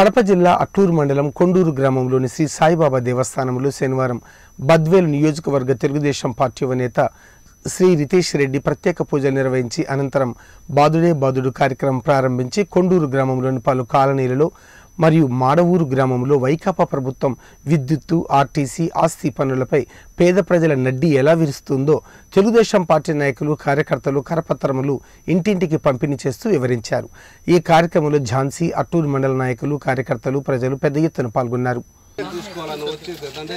కడప జిల్లా అట్టూరు మండలం కొండూరు గ్రామంలోని శ్రీ సాయిబాబా దేవస్థానంలో శనివారం బద్వేలు నియోజకవర్గ తెలుగుదేశం పార్టీ యువనేత శ్రీ రితేష్ రెడ్డి ప్రత్యేక పూజలు నిర్వహించి అనంతరం బాదుడే బాదుడు కార్యక్రమం ప్రారంభించి కొండూరు గ్రామంలోని పలు కాలనీలలో మరియు మాడవూరు గ్రామంలో వైకాపా ప్రభుత్వం విద్యుత్తు ఆర్టీసీ ఆస్తి పన్నులపై పేద ప్రజల నడ్డి ఎలా విరుస్తుందో తెలుగుదేశం పార్టీ నాయకులు కార్యకర్తలు కరపత్రములు ఇంటింటికి పంపిణీ చేస్తూ వివరించారు ఈ కార్యక్రమంలో ఝాన్సీ అట్టూరు మండల నాయకులు కార్యకర్తలు ప్రజలు పెద్ద ఎత్తున పాల్గొన్నారు తీసుకోవాలని వచ్చి అంటే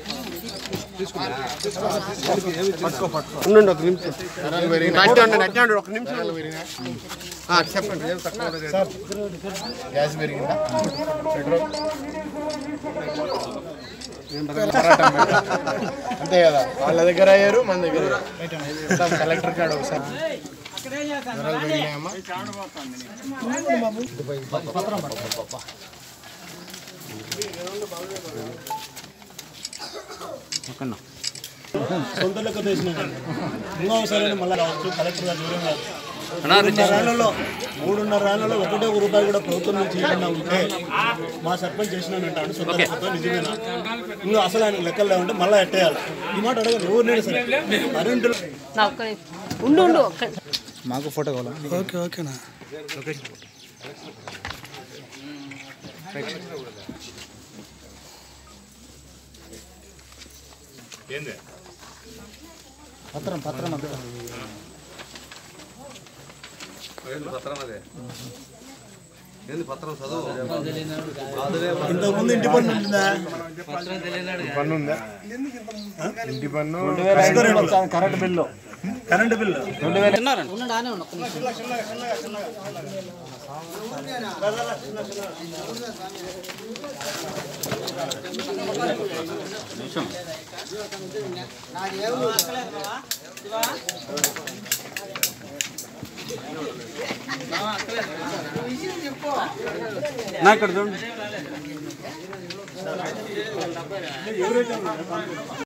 ఉండండి ఒక నిమిషం అట్టే ఉండండి అట్టే ఉండండి ఒక నిమిషం ఆ, చెప్పండి ఏం తక్కువ ఉండదు. గ్యాస్ పెరిగిందా పెట్రోల్ అంతే కదా వాళ్ళ దగ్గర అయ్యారు మన దగ్గర అయ్యారు. కలెక్టర్ కాడ ఒకసారి ధరలు పెరిగినాయమ్మా సొంత లెక్క తెచ్చిన ఇంకోసారి మళ్ళీ రావచ్చు కలెక్టర్ గారు దూరం కాదు మూడున్నర ఏళ్లలో మూడున్నర ఏళ్లలో ఒకటే ఒక రూపాయి కూడా ప్రభుత్వం నుంచి ఇవ్వకుండా ఉంటే మా సర్పంచ్ చేసినానంటాడు సొంత లెక్కతో నిజమేనా ఇంకా అసలు ఆయన లెక్కలు లేకుంటే మళ్ళీ ఎట్టేయాలి ఈ మాట అడగదు ఎవరినైనా సరే కరెంటు నా ఒక్క నిమిషం. ఉండు ఉండు ఒక్క మాకు ఫోటో కావాలా ఓకే ఓకేనా పత్రం పత్రం అంతా ఏంది పత్రం అదే ఏంది పత్రం చదువు ఇంతకుముందు ఇంటి పన్ను ఉంటుందా పన్ను ఉందా ఇంటి పన్ను కరెంట్ బిల్లు కరెంట్ బిల్లు నా ఇక్కడ చూడండి